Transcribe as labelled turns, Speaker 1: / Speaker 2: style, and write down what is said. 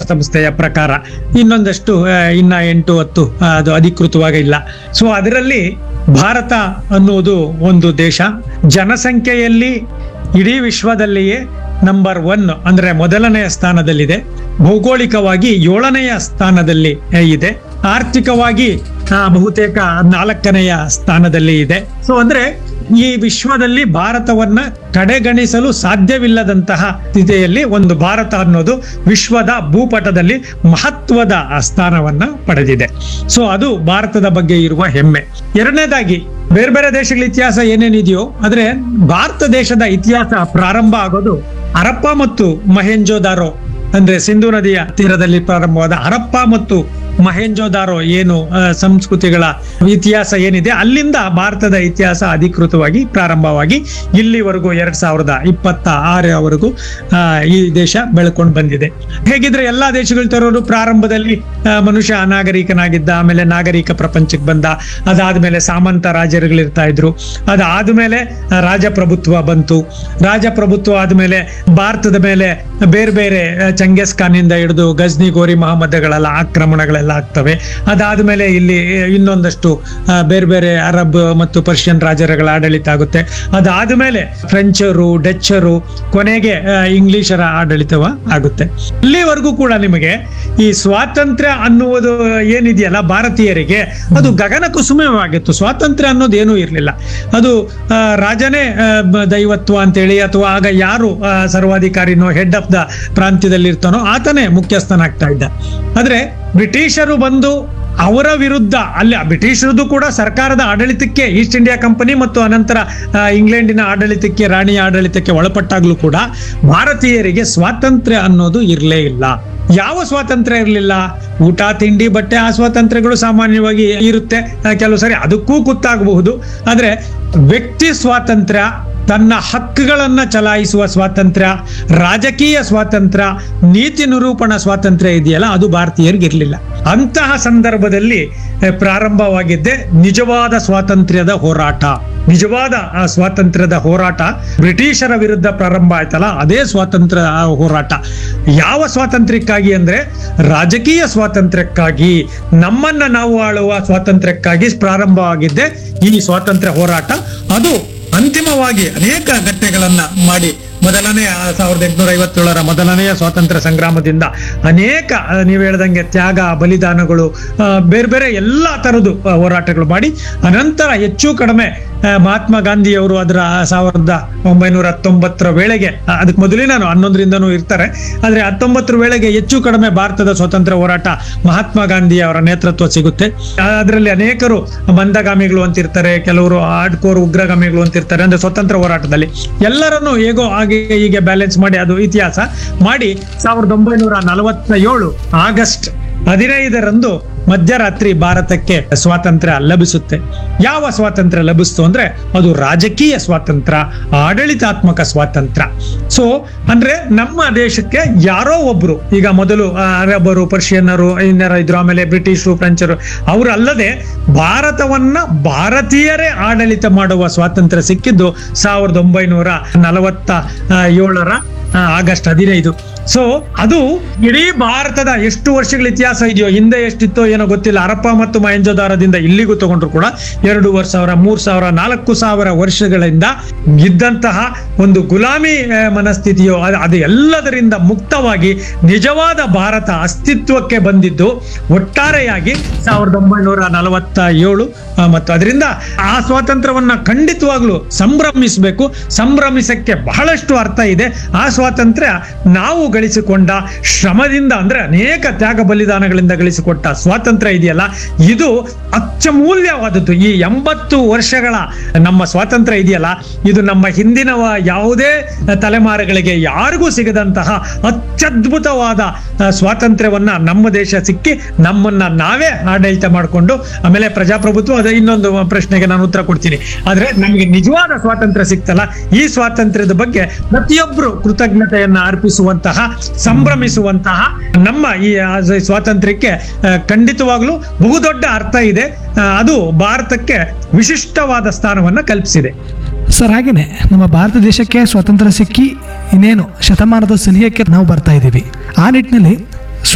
Speaker 1: ಸಂಸ್ಥೆಯ ಪ್ರಕಾರ ಇನ್ನೊಂದಷ್ಟು ಆ, ಇನ್ನ ಎಂಟು ಹತ್ತು ಆ, ಅದು ಅಧಿಕೃತವಾಗಿ ಇಲ್ಲ ಸೊ ಅದರಲ್ಲಿ ಭಾರತ ಅನ್ನುವುದು ಒಂದು ದೇಶ ಜನಸಂಖ್ಯೆಯಲ್ಲಿ ಇಡೀ ವಿಶ್ವದಲ್ಲಿಯೇ ನಂಬರ್ ಒನ್ ಅಂದ್ರೆ ಮೊದಲನೆಯ ಸ್ಥಾನದಲ್ಲಿದೆ ಭೌಗೋಳಿಕವಾಗಿ ಏಳನೆಯ ಸ್ಥಾನದಲ್ಲಿ ಆ, ಇದೆ ಆರ್ಥಿಕವಾಗಿ ಆ, ಬಹುತೇಕ ನಾಲ್ಕನೆಯ ಸ್ಥಾನದಲ್ಲಿ ಇದೆ ಸೊ ಅಂದ್ರೆ ಈ ವಿಶ್ವದಲ್ಲಿ ಭಾರತವನ್ನ ಕಡೆಗಣಿಸಲು ಸಾಧ್ಯವಿಲ್ಲದಂತಹ ಸ್ಥಿತಿಯಲ್ಲಿ ಒಂದು ಭಾರತ ಅನ್ನೋದು ವಿಶ್ವದ ಭೂಪಟದಲ್ಲಿ ಮಹತ್ವದ ಸ್ಥಾನವನ್ನ ಪಡೆದಿದೆ ಸೊ ಅದು ಭಾರತದ ಬಗ್ಗೆ ಇರುವ ಹೆಮ್ಮೆ ಎರಡನೇದಾಗಿ ಬೇರೆ ಬೇರೆ ದೇಶಗಳ ಇತಿಹಾಸ ಏನೇನಿದೆಯೋ ಆದ್ರೆ ಭಾರತ ದೇಶದ ಇತಿಹಾಸ ಪ್ರಾರಂಭ ಆಗೋದು ಹರಪ್ಪ ಮತ್ತು ಮಹೆಂಜೋದಾರೋ ಅಂದ್ರೆ ಸಿಂಧು ನದಿಯ ತೀರದಲ್ಲಿ ಪ್ರಾರಂಭವಾದ ಹರಪ್ಪ ಮತ್ತು ಮಹೆಂಜೋದಾರೋ ಏನು ಆ, ಸಂಸ್ಕೃತಿಗಳ ಇತಿಹಾಸ ಏನಿದೆ ಅಲ್ಲಿಂದ ಭಾರತದ ಇತಿಹಾಸ ಅಧಿಕೃತವಾಗಿ ಪ್ರಾರಂಭವಾಗಿ ಇಲ್ಲಿವರೆಗೂ ಎರಡ್ ಸಾವಿರದ ಇಪ್ಪತ್ತ ಆರವರೆಗೂ ಆ, ಈ ದೇಶ ಬೆಳ್ಕೊಂಡು ಬಂದಿದೆ ಹೇಗಿದ್ರೆ ಎಲ್ಲಾ ದೇಶಗಳ ತರೋರು ಪ್ರಾರಂಭದಲ್ಲಿ ಆ, ಮನುಷ್ಯ ಅನಾಗರಿಕನಾಗಿದ್ದ ಆಮೇಲೆ ನಾಗರಿಕ ಪ್ರಪಂಚಕ್ಕೆ ಬಂದ ಅದಾದ್ಮೇಲೆ ಸಾಮಂತ ರಾಜರುಗಳಿರ್ತಾ ಇದ್ರು ಅದಾದ್ಮೇಲೆ ಆ, ರಾಜಪ್ರಭುತ್ವ ಬಂತು ರಾಜಪ್ರಭುತ್ವ ಆದ್ಮೇಲೆ ಭಾರತದ ಮೇಲೆ ಬೇರೆ ಬೇರೆ ಆ, ಚಂಗೇಸ್ ಖಾನ್ ಇಂದ ಹಿಡಿದು ಗಜ್ನಿ ಗೋರಿ ಮಹಮ್ಮದ್ಗಳೆಲ್ಲ ಆಕ್ರಮಣಗಳೆಲ್ಲ ಆಗ್ತವೆ ಅದಾದ್ಮೇಲೆ ಇಲ್ಲಿ ಇನ್ನೊಂದಷ್ಟು ಆ, ಬೇರೆ ಬೇರೆ ಅರಬ್ ಮತ್ತು ಪರ್ಷಿಯನ್ ರಾಜರುಗಳ ಆಡಳಿತ ಆಗುತ್ತೆ ಅದಾದ್ಮೇಲೆ ಫ್ರೆಂಚರು ಡಚ್ಚರು ಕೊನೆಗೆ ಆ, ಇಂಗ್ಲಿಷರ ಆಡಳಿತವ ಆಗುತ್ತೆ ಇಲ್ಲಿವರೆಗೂ ಕೂಡ ನಿಮಗೆ ಈ ಸ್ವಾತಂತ್ರ್ಯ ಅನ್ನುವುದು ಏನಿದೆಯಲ್ಲ ಭಾರತೀಯರಿಗೆ ಅದು ಗಗನ ಕುಸುಮವಾಗಿತ್ತು ಸ್ವಾತಂತ್ರ್ಯ ಅನ್ನೋದು ಏನೂ ಇರಲಿಲ್ಲ ಅದು ಆ, ರಾಜನೇ ಆ, ಬ- ದೈವತ್ವ ಅಂತೇಳಿ ಅಥವಾ ಆಗ ಯಾರು ಆ, ಸರ್ವಾಧಿಕಾರಿನೋ ಹೆಡ್ ಆಫ್ ದ ಪ್ರಾಂತ್ಯದಲ್ಲಿ ಇರ್ತಾನೋ ಆತನೇ ಮುಖ್ಯಸ್ಥನಾಗ್ತಾ ಇದ್ದ ಆದ್ರೆ ಬ್ರಿಟಿಷರು ಬಂದು ಅವರ ವಿರುದ್ಧ ಅಲ್ಲಿ ಬ್ರಿಟಿಷರದು ಕೂಡ ಸರ್ಕಾರದ ಆಡಳಿತಕ್ಕೆ ಈಸ್ಟ್ ಇಂಡಿಯಾ ಕಂಪನಿ ಮತ್ತು ಅನಂತರ ಆ, ಇಂಗ್ಲೆಂಡಿನ ಆಡಳಿತಕ್ಕೆ ರಾಣಿಯ ಆಡಳಿತಕ್ಕೆ ಒಳಪಟ್ಟಾಗ್ಲೂ ಕೂಡ ಭಾರತೀಯರಿಗೆ ಸ್ವಾತಂತ್ರ್ಯ ಅನ್ನೋದು ಇರಲೇ ಇಲ್ಲ ಯಾವ ಸ್ವಾತಂತ್ರ್ಯ ಇರಲಿಲ್ಲ ಊಟ ತಿಂಡಿ ಬಟ್ಟೆ ಆ ಸ್ವಾತಂತ್ರ್ಯಗಳು ಸಾಮಾನ್ಯವಾಗಿ ಇರುತ್ತೆ ಆ, ಕೆಲವು ಸರಿ ಅದಕ್ಕೂ ಕುತ್ತಾಗಬಹುದು ಆದ್ರೆ ವ್ಯಕ್ತಿ ಸ್ವಾತಂತ್ರ್ಯ ತನ್ನ ಹಕ್ಕುಗಳನ್ನ ಚಲಾಯಿಸುವ ಸ್ವಾತಂತ್ರ್ಯ ರಾಜಕೀಯ ಸ್ವಾತಂತ್ರ್ಯ ನೀತಿ ನಿರೂಪಣಾ ಸ್ವಾತಂತ್ರ್ಯ ಇದೆಯಲ್ಲ ಅದು ಭಾರತೀಯರಿಗೆ ಇರಲಿಲ್ಲ ಅಂತಹ ಸಂದರ್ಭದಲ್ಲಿ ಆ, ಪ್ರಾರಂಭವಾಗಿದ್ದೆ ನಿಜವಾದ ಸ್ವಾತಂತ್ರ್ಯದ ಹೋರಾಟ ನಿಜವಾದ ಆ ಸ್ವಾತಂತ್ರ್ಯದ ಹೋರಾಟ ಬ್ರಿಟಿಷರ ವಿರುದ್ಧ ಪ್ರಾರಂಭ ಆಯ್ತಲ್ಲ ಅದೇ ಸ್ವಾತಂತ್ರ್ಯ ಆ ಹೋರಾಟ ಯಾವ ಸ್ವಾತಂತ್ರ್ಯಕ್ಕಾಗಿ ಅಂದ್ರೆ ರಾಜಕೀಯ ಸ್ವಾತಂತ್ರ್ಯಕ್ಕಾಗಿ ನಮ್ಮನ್ನ ನಾವು ಆಳುವ ಸ್ವಾತಂತ್ರ್ಯಕ್ಕಾಗಿ ಪ್ರಾರಂಭವಾಗಿದ್ದೆ ಈ ಸ್ವಾತಂತ್ರ್ಯ ಹೋರಾಟ ಅದು ಅಂತಿಮವಾಗಿ ಅನೇಕ ಘಟನೆಗಳನ್ನ ಮಾಡಿ ಮೊದಲನೇ ಆ ಸಾವಿರದ ಎಂಟುನೂರ ಐವತ್ತೇಳರ ಮೊದಲನೆಯ ಸ್ವಾತಂತ್ರ್ಯ ಸಂಗ್ರಾಮದಿಂದ ಅನೇಕ ಆ, ನೀವು ಹೇಳ್ದಂಗೆ ತ್ಯಾಗ ಬಲಿದಾನಗಳು ಆ, ಬೇರೆ ಬೇರೆ ಎಲ್ಲಾ ತರದ್ದು ಆ, ಹೋರಾಟಗಳು ಮಾಡಿ ಅನಂತರ ಹೆಚ್ಚು ಕಡಿಮೆ ಆ, ಮಹಾತ್ಮ ಗಾಂಧಿಯವರು ಅದರ ಸಾವಿರದ ಒಂಬೈನೂರ ಹತ್ತೊಂಬತ್ತರ ವೇಳೆಗೆ ಆ, ಅದಕ್ಕೆ ಮೊದಲಿನೂ ಹನ್ನೊಂದರಿಂದನೂ ಇರ್ತಾರೆ ಆದ್ರೆ ಹತ್ತೊಂಬತ್ತರ ವೇಳೆಗೆ ಹೆಚ್ಚು ಕಡಿಮೆ ಭಾರತದ ಸ್ವಾತಂತ್ರ್ಯ ಹೋರಾಟ ಮಹಾತ್ಮ ಗಾಂಧಿ ಅವರ ನೇತೃತ್ವ ಸಿಗುತ್ತೆ ಅದರಲ್ಲಿ ಅನೇಕರು ಮಂದಗಾಮಿಗಳು ಅಂತಿರ್ತಾರೆ ಕೆಲವರು ಆಡ್ಕೋರ್ ಉಗ್ರಗಾಮಿಗಳು ಅಂತಿರ್ತಾರೆ ಅಂದ್ರೆ ಸ್ವತಂತ್ರ ಹೋರಾಟದಲ್ಲಿ ಎಲ್ಲರನ್ನು ಹೇಗೋ ಹಾಗೆ ಹೀಗೆ ಬ್ಯಾಲೆನ್ಸ್ ಮಾಡಿ ಅದು ಇತಿಹಾಸ ಮಾಡಿ ಸಾವಿರದ ಒಂಬೈನೂರ ನಲವತ್ತ ಏಳು ಆಗಸ್ಟ್ ಹದಿನೈದರಂದು ಮಧ್ಯರಾತ್ರಿ ಭಾರತಕ್ಕೆ ಸ್ವಾತಂತ್ರ್ಯ ಲಭಿಸುತ್ತೆ ಯಾವ ಸ್ವಾತಂತ್ರ್ಯ ಲಭಿಸ್ತು ಅಂದ್ರೆ ಅದು ರಾಜಕೀಯ ಸ್ವಾತಂತ್ರ್ಯ ಆಡಳಿತಾತ್ಮಕ ಸ್ವಾತಂತ್ರ್ಯ ಸೊ ಅಂದ್ರೆ ನಮ್ಮ ದೇಶಕ್ಕೆ ಯಾರೋ ಒಬ್ರು ಈಗ ಮೊದಲು ಆ, ಅರಬರು ಪರ್ಷಿಯನ್ನರು ಇನ್ನರ ಇದ್ರು ಆಮೇಲೆ ಬ್ರಿಟಿಷರು ಫ್ರೆಂಚರು ಅವರು ಅಲ್ಲದೆ ಭಾರತವನ್ನ ಭಾರತೀಯರೇ ಆಡಳಿತ ಮಾಡುವ ಸ್ವಾತಂತ್ರ್ಯ ಸಿಕ್ಕಿದ್ದು ಸಾವಿರದ ಒಂಬೈನೂರ ನಲವತ್ತ ಆ, ಏಳರ ಆ, ಆಗಸ್ಟ್ ಹದಿನೈದು ಸೊ ಅದು ಇಡೀ ಭಾರತದ ಎಷ್ಟು ವರ್ಷಗಳ ಇತಿಹಾಸ ಇದೆಯೋ ಹಿಂದೆ ಎಷ್ಟಿತ್ತೋ ಏನೋ ಗೊತ್ತಿಲ್ಲ ಹರಪ್ಪ ಮತ್ತು ಮಹೆಂಜೋದಾರದಿಂದ ಇಲ್ಲಿಗೂ ತಗೊಂಡ್ರು ಕೂಡ ಎರಡೂವರೆ ಸಾವಿರ ಮೂರ್ ಸಾವಿರ ನಾಲ್ಕು ಸಾವಿರ ವರ್ಷಗಳಿಂದ ಇದ್ದಂತಹ ಒಂದು ಗುಲಾಮಿ ಆ, ಮನಸ್ಥಿತಿಯೋ ಅದು- ಅದು ಎಲ್ಲದರಿಂದ ಮುಕ್ತವಾಗಿ ನಿಜವಾದ ಭಾರತ ಅಸ್ತಿತ್ವಕ್ಕೆ ಬಂದಿದ್ದು ಒಟ್ಟಾರೆಯಾಗಿ ಸಾವಿರದ ಒಂಬೈನೂರ ನಲವತ್ತ ಏಳು ಆ, ಮತ್ತು ಅದರಿಂದ ಆ ಸ್ವಾತಂತ್ರ್ಯವನ್ನ ಖಂಡಿತವಾಗ್ಲೂ ಸಂಭ್ರಮಿಸಬೇಕು ಸಂಭ್ರಮಿಸಕ್ಕೆ ಬಹಳಷ್ಟು ಅರ್ಥ ಇದೆ ಆ ಸ್ವಾತಂತ್ರ್ಯ ನಾವು ಗಳಿಸಿಕೊಂಡ ಶ್ರಮದಿಂದ ಅಂದ್ರೆ ಅನೇಕ ತ್ಯಾಗ ಬಲಿದಾನಗಳಿಂದ ಗಳಿಸಿಕೊಟ್ಟ ಸ್ವಾತಂತ್ರ್ಯ ಇದೆಯಲ್ಲ ಇದು ಅತ್ಯಮೂಲ್ಯವಾದದ್ದು ಈ ಎಂಬತ್ತು ವರ್ಷಗಳ ನಮ್ಮ ಸ್ವಾತಂತ್ರ್ಯ ಇದೆಯಲ್ಲ ಇದು ನಮ್ಮ ಹಿಂದಿನ ಯಾವುದೇ ತಲೆಮಾರುಗಳಿಗೆ ಯಾರಿಗೂ ಸಿಗದಂತಹ ಅತ್ಯದ್ಭುತವಾದ ಆ, ಸ್ವಾತಂತ್ರ್ಯವನ್ನ ನಮ್ಮ ದೇಶ ಸಿಕ್ಕಿ ನಮ್ಮನ್ನ ನಾವೇ ಆಡಳಿತ ಮಾಡಿಕೊಂಡು ಆಮೇಲೆ ಪ್ರಜಾಪ್ರಭುತ್ವ ಅದೇ ಇನ್ನೊಂದು ಪ್ರಶ್ನೆಗೆ ನಾನು ಉತ್ತರ ಕೊಡ್ತೀನಿ ಆದ್ರೆ ನಮಗೆ ನಿಜವಾದ ಸ್ವಾತಂತ್ರ್ಯ ಸಿಕ್ತಲ್ಲ ಈ ಸ್ವಾತಂತ್ರ್ಯದ ಬಗ್ಗೆ ಪ್ರತಿಯೊಬ್ಬರು ಕೃತಜ್ಞತೆಯನ್ನ ಅರ್ಪಿಸುವಂತಹ ಸಂಭ್ರಮಿಸುವಂತಹ ನಮ್ಮ ಈ ಆ, ಸ್ವಾತಂತ್ರ್ಯಕ್ಕೆ ಆ, ಖಂಡಿತವಾಗ್ಲೂ ಬಹುದೊಡ್ಡ ಅರ್ಥ ಇದೆ ಆ, ಅದು ಭಾರತಕ್ಕೆ ವಿಶಿಷ್ಟವಾದ ಸ್ಥಾನವನ್ನ ಕಲ್ಪಿಸಿದೆ
Speaker 2: ಸರ್ ಹಾಗೇನೆ ನಮ್ಮ ಭಾರತ ದೇಶಕ್ಕೆ ಸ್ವಾತಂತ್ರ್ಯ ಸಿಕ್ಕಿ ಇನ್ನೇನು ಶತಮಾನದ ಸನಿಹಕ್ಕೆ ನಾವು ಬರ್ತಾ ಇದ್ದೀವಿ ಆ ನಿಟ್ಟಿನಲ್ಲಿ